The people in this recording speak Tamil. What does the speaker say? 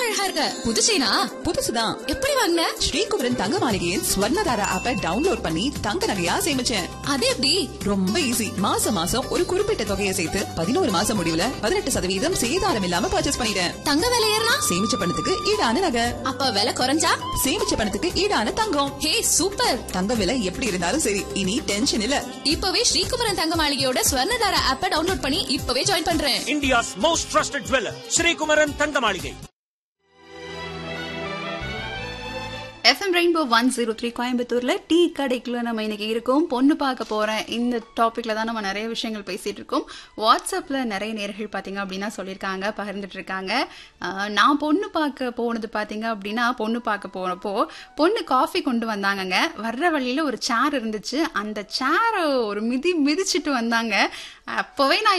அழகா இருக்க புது செயினா புதுசுதான் எப்படி வாங்கின ஸ்ரீகுமரன் தங்க மாளிகையின் ஸ்வர்ணதாரா ஆப்பை டவுன்லோட் பண்ணி தங்க நகையா சேமிச்சேன் அது எப்படி ரொம்ப ஈஸி மாசம் மாசம் ஒரு குறிப்பிட்ட தொகையை சேர்த்து பதினோரு மாசம் முடிவுல பதினெட்டு சதவீதம் சேதாரம் இல்லாம பர்ச்சேஸ் பண்ணிட்டேன் தங்க விலை ஏறினா சேமிச்ச பணத்துக்கு ஈடான நகை அப்ப விலை குறைஞ்சா சேமிச்ச பணத்துக்கு ஈடான தங்கம் ஹே சூப்பர் தங்க விலை எப்படி இருந்தாலும் சரி இனி டென்ஷன் இல்ல இப்பவே ஸ்ரீகுமரன் தங்க மாளிகையோட ஸ்வர்ணதாரா ஆப்ப டவுன்லோட் பண்ணி இப்பவே ஜாயின் பண்றேன் India's most trusted jeweler, Sri Kumaran Tangamalige. FM rainbow one zero three கோயம்புத்தூர்ல டீ கடைக்குள்ள நம்ம இன்னைக்கு இருக்கோம் பொண்ணு பார்க்க போறேன் இந்த டாபிக்ல தான் நம்ம நிறைய விஷயங்கள் பேசிட்டு இருக்கோம் வாட்ஸ்அப்ல நிறைய நேர்கள் பாத்தீங்க அப்படின்னா சொல்லியிருக்காங்க பகிர்ந்துட்டு இருக்காங்க ஆஹ், நான் பொண்ணு பார்க்க போனது பாத்தீங்க அப்படின்னா பொண்ணு பார்க்க போனப்போ பொண்ணு காஃபி கொண்டு வந்தாங்கங்க வர்ற வழியில ஒரு சேர் இருந்துச்சு அந்த சேரை ஒரு மிதி மிதிச்சிட்டு வந்தாங்க அப்பவே நான்